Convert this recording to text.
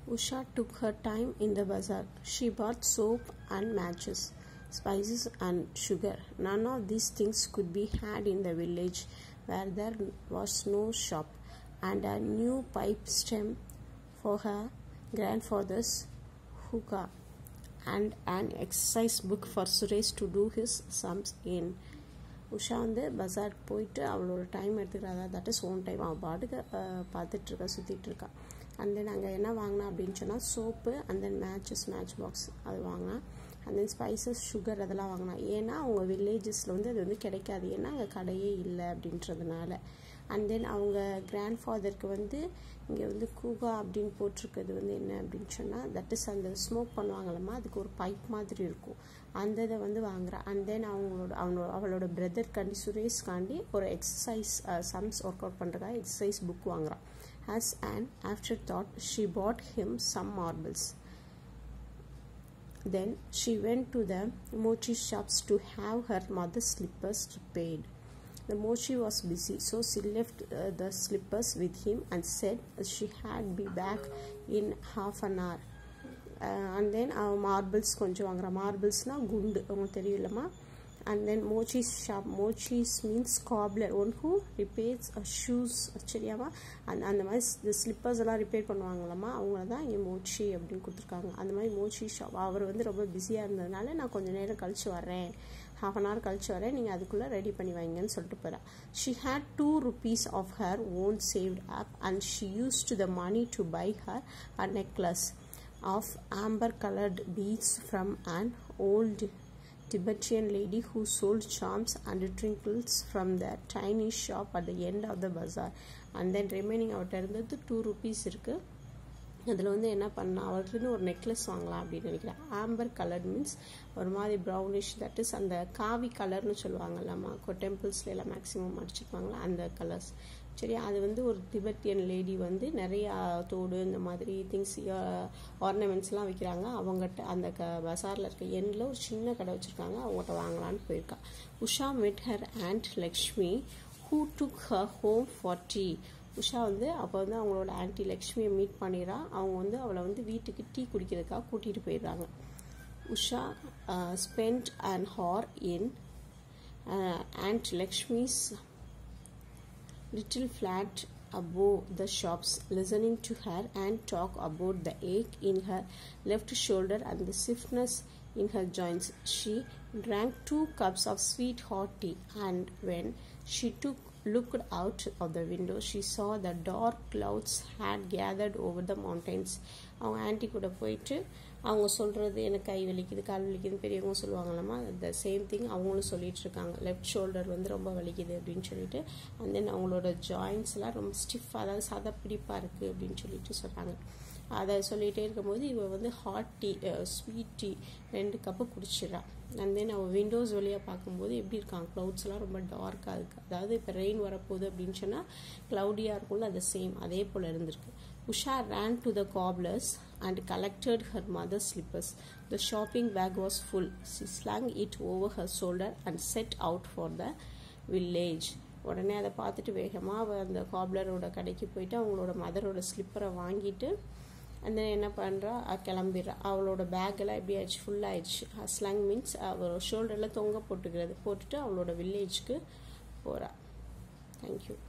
Usha took her time in the bazaar. She bought soap and matches, spices and sugar. None of these things could be had in the village where there was no shop, and a new pipe stem for her grandfather's hookah, and an exercise book for Suresh to do his sums in. Usha வந்து பஜாருக்கு போயிட்டு அவளோட time எடுத்துக்கிறா அதாவது that is own time அவள் பாட்டுக்கு பார்த்துட்ருக்கா சுற்றிட்டு இருக்கா and then அங்கே என்ன வாங்கினா அப்படின்னு சொன்னால் soap and then matches match box அது வாங்கினா அண்ட் தென் ஸ்பைசஸ் சுகர் அதெல்லாம் வாங்கினா ஏன்னா அவங்க வில்லேஜஸில் வந்து அது வந்து கிடைக்காது ஏன்னா அங்கே கடையே இல்லை அப்படின்றதுனால அண்ட் தென் அவங்க கிராண்ட் ஃபாதருக்கு வந்து இங்கே வந்து கூகா அப்படின்னு போட்டிருக்கிறது வந்து என்ன அப்படின்னு சொன்னால் தட் இஸ் அந்த ஸ்மோக் பண்ணுவாங்களம்மா அதுக்கு ஒரு பைப் மாதிரி இருக்கும் அந்த இதை வந்து வாங்குறா அண்ட் தென் அவங்களோட அவனோட அவளோட பிரதர் காண்டி சுரேஷ் காண்டி ஒரு எக்ஸசைஸ் சம்ஸ் ஒர்க் அவுட் பண்ணுறதுக்காக எக்ஸசைஸ் புக் வாங்குறான் ஆஸ் and after that she bought him some marbles Then she went to the mochi shops to have her mother's slippers repaired. The mochi was busy, so she left uh, the slippers with him and said she had be back in half an hour. And then அவன் marbles கொஞ்சம் வாங்குறான் மார்பிள்ஸ்னால் குண்டு அவங்களுக்கு தெரியலம்மா and then mochi's shop mochis means cobbler one who repairs shoes சரியாவா அந்த அந்த மாதிரி இந்த ஸ்லிப்பர்ஸ் எல்லாம் ரிப்பேர் பண்ணுவாங்களாம்மா அவங்கள தான் இங்கே மோச்சி அப்படின்னு கொடுத்துருக்காங்க அந்த மாதிரி மோச்சி ஷாப் அவர் வந்து ரொம்ப பிஸியாக இருந்ததுனால நான் கொஞ்சம் நேரம் கழிச்சு வரேன் ஹாஃப் அன் ஹவர் கழிச்சு வரேன் நீங்கள் அதுக்குள்ளே ரெடி பண்ணி வைங்கன்னு சொல்லிட்டு போகிறா she had two rupees of her own saved up and she used to the money to buy her a necklace of amber colored beads from an old Tibetan lady who sold charms and trinkets from the tiny shop at the end of the bazaar and then remaining அவர்கிட்ட இருந்தது two rupees இருக்குது அதில் வந்து என்ன பண்ணலாம் அவர்கிட்ட ஒரு necklace வாங்கலாம் அப்படின்னு நினைக்கிறேன் ஆம்பர் கலர் மீன்ஸ் ஒரு மாதிரி ப்ரௌனிஷ் தட் இஸ் அந்த காவி கலர்னு சொல்லுவாங்கல்லாமா டெம்பிள்ஸ்ல எல்லாம் மேக்ஸிமம் அடிச்சிருப்பாங்களா அந்த கலர்ஸ் சரி அது வந்து ஒரு திபெத்தியன் லேடி வந்து நிறையா தோடு இந்த மாதிரி திங்ஸ் ஆர்னமெண்ட்ஸ்லாம் விற்கிறாங்க அவங்ககிட்ட அந்த க பசாரில் இருக்க எண்ணில் ஒரு சின்ன கடை வச்சுருக்காங்க அவங்ககிட்ட வாங்கலான்னு போயிருக்கா Usha met her aunt Lakshmi who took her home for tea Usha வந்து அப்போ வந்து அவங்களோட ஆன்டி லக்ஷ்மியை மீட் பண்ணிடுறா அவங்க வந்து அவளை வந்து வீட்டுக்கு டீ குடிக்கிறதுக்காக கூட்டிகிட்டு போயிடுறாங்க Usha spent an hour in aunt Lakshmi's little flat above the shops, listening to her and talk about the ache in her left shoulder and the stiffness in her joints. She drank two cups of sweet hot tea, and when she took looked out of the window, she saw the dark clouds had gathered over the mountains. அவங்க aunty கூட போயிட்டு அவங்க சொல்கிறது எனக்கு கை வலிக்குது கால் வலிக்குதுன்னு பெரியவங்க சொல்லுவாங்களாமா the same thing அவங்களும் சொல்லிட்டு இருக்காங்க லெஃப்ட் ஷோல்டர் வந்து ரொம்ப வலிக்குது அப்படின்னு சொல்லிட்டு அண்ட் தென் அவங்களோட ஜாயின்ஸ்லாம் ரொம்ப ஸ்டிஃபாக அதாவது சதப்பிடிப்பாக இருக்குது அப்படின்னு சொல்லிட்டு சொல்கிறாங்க அதை சொல்லிகிட்டே இருக்கும்போது இவள் வந்து ஹாட் டீ ஸ்வீட் டீ ரெண்டு கப்பு குடிச்சிடறான் அண்ட் தென் அவள் விண்டோஸ் வழியாக பார்க்கும்போது எப்படி இருக்காங்க க்ளவுட்ஸ்லாம் ரொம்ப டார்க்காக இருக்குது அதாவது இப்போ ரெயின் வரப்போகுது அப்படின்னு சொன்னால் க்ளவுடியாக இருக்கும்ல அது சேம் அதே போல் இருந்திருக்கு Usha ran to the cobblers and collected her mother's slippers. The shopping bag was full. She slung it over her shoulder and set out for the village. உடனே அதை பார்த்துட்டு வேகமாக அவள் அந்த காப்லரோட கடைக்கு போயிட்டு அவங்களோட மதரோட ஸ்லிப்பரை வாங்கிட்டு அந்த என்ன பண்ணுறா கிளம்பிடுறா அவளோட பேக்கெல்லாம் எப்படி ஆயிடுச்சு ஃபுல் ஆயிடுச்சு ஸ்லங் மீன்ஸ் அவளோட ஷோல்டரில் தொங்க போட்டுக்கிறது போட்டுட்டு அவளோட வில்லேஜ்க்கு போகிறா தேங்க்யூ